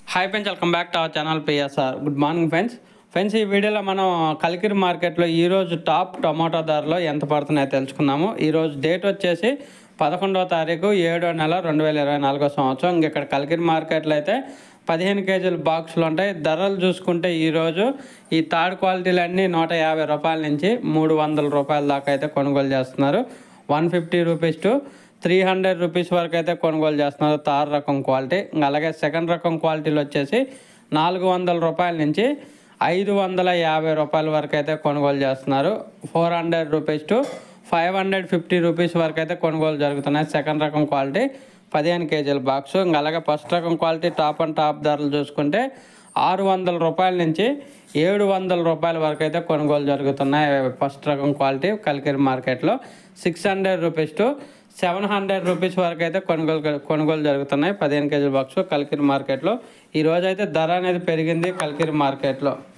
hi friends welcome back to our channel PSR good morning friends friends ఈ వీడియోలో మనం కలికిరి మార్కెట్లో ఈరోజు టాప్ టమాటో ధరలు ఎంత పడుతున్నాయో తెలుసుకుందాము ఈరోజు డేట్ వచ్చేసి పదకొండవ తారీఖు ఏడో నెల రెండు వేల ఇరవై నాలుగో సంవత్సరం ఇంక ఇక్కడ కలికిరి మార్కెట్లో అయితే పదిహేను కేజీల బాక్సులు ఉంటాయి ధరలు చూసుకుంటే ఈరోజు ఈ థర్డ్ క్వాలిటీలు అన్నీ నూట యాభై రూపాయల నుంచి మూడు వందల రూపాయల దాకా అయితే కొనుగోలు చేస్తున్నారు one fifty rupees to three hundred rupees వరకు అయితే కొనుగోలు చేస్తున్నారు తార్ రకం క్వాలిటీ ఇంకా అలాగే సెకండ్ రకం క్వాలిటీలు వచ్చేసి నాలుగు వందల రూపాయల నుంచి ఐదు వందల యాభై రూపాయల వరకు అయితే కొనుగోలు చేస్తున్నారు four hundred rupees to five hundred fifty rupees వరకు అయితే కొనుగోలు జరుగుతున్నాయి సెకండ్ రకం క్వాలిటీ పదిహేను కేజీల బాక్స్ ఇంకా అలాగే ఫస్ట్ రకం క్వాలిటీ టాప్ అండ్ టాప్ ధరలు చూసుకుంటే ఆరు వందల రూపాయల నుంచి ఏడు వందల రూపాయల వరకు అయితే కొనుగోలు జరుగుతున్నాయి ఫస్ట్ రకం క్వాలిటీ కలికిరి మార్కెట్లో six hundred rupees to seven hundred rupees వరకు అయితే కొనుగోలు కొనుగోలు జరుగుతున్నాయి పదిహేను కేజీల బాక్స్ కలికిరి మార్కెట్లో ఈ రోజు అయితే ధర అనేది పెరిగింది కలికిరి మార్కెట్లో